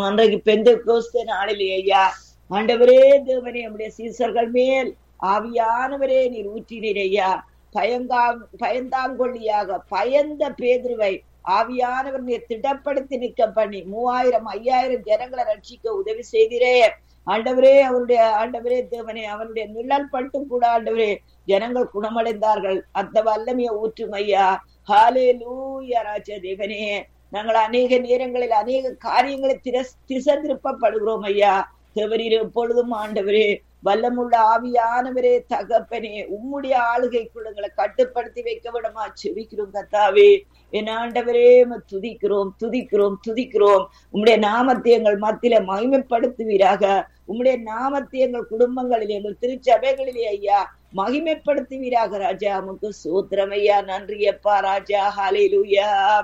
அன்றைக்கு பெந்த கோஸ்த நாளிலே ஐயா ஆண்டவரே தேவனே நம்முடைய சீசர்கள் மேல் ஆவியானவரே நீர் ஊற்றினீர் ஐயா பயங்கா பயந்தாங்கொள்ளியாக பயந்த பேதுருவை ஆவியானவர் நீர் திடப்படுத்தி நிற்க பண்ணி மூவாயிரம் ஐயாயிரம் ஜனங்களை ரட்சிக்க உதவி செய்கிறே ஆண்டவரே அவருடைய ஆண்டவரே தேவனே அவனுடைய நிழல் பட்டும் கூட ஆண்டவரே ஜனங்கள் குணமடைந்தார்கள் அந்த வல்லமைய ஊற்றும் ஐயா ஹாலே லூயா ராஜ தேவனே நாங்கள் அநேக நேரங்களில் அநேக காரியங்களை திரஸ் திசை திருப்பப்படுகிறோம் ஐயா தேவரீர் எப்பொழுதும் ஆண்டவரே வல்லமுள்ள ஆவியானவரே தகப்பனே உம்முடைய ஆளுகைக்குள் எங்களை கட்டுப்படுத்தி வைக்க விடமா செவிக்கிறோம் கத்தாவே என் ஆண்டவரே துதிக்கிறோம் துதிக்கிறோம் துதிக்கிறோம் உம்முடைய நாமத்தை எங்கள் மத்தியில மகிமைப்படுத்துவீராக உம்முடைய நாமத்தை எங்கள் குடும்பங்களில் எங்கள் திருச்சபைகளிலே ஐயா மகிமைப்படுத்துவீராக ராஜா உமக்கு சூத்திரம் ஐயா நன்றி அப்பா ராஜா ஹாலே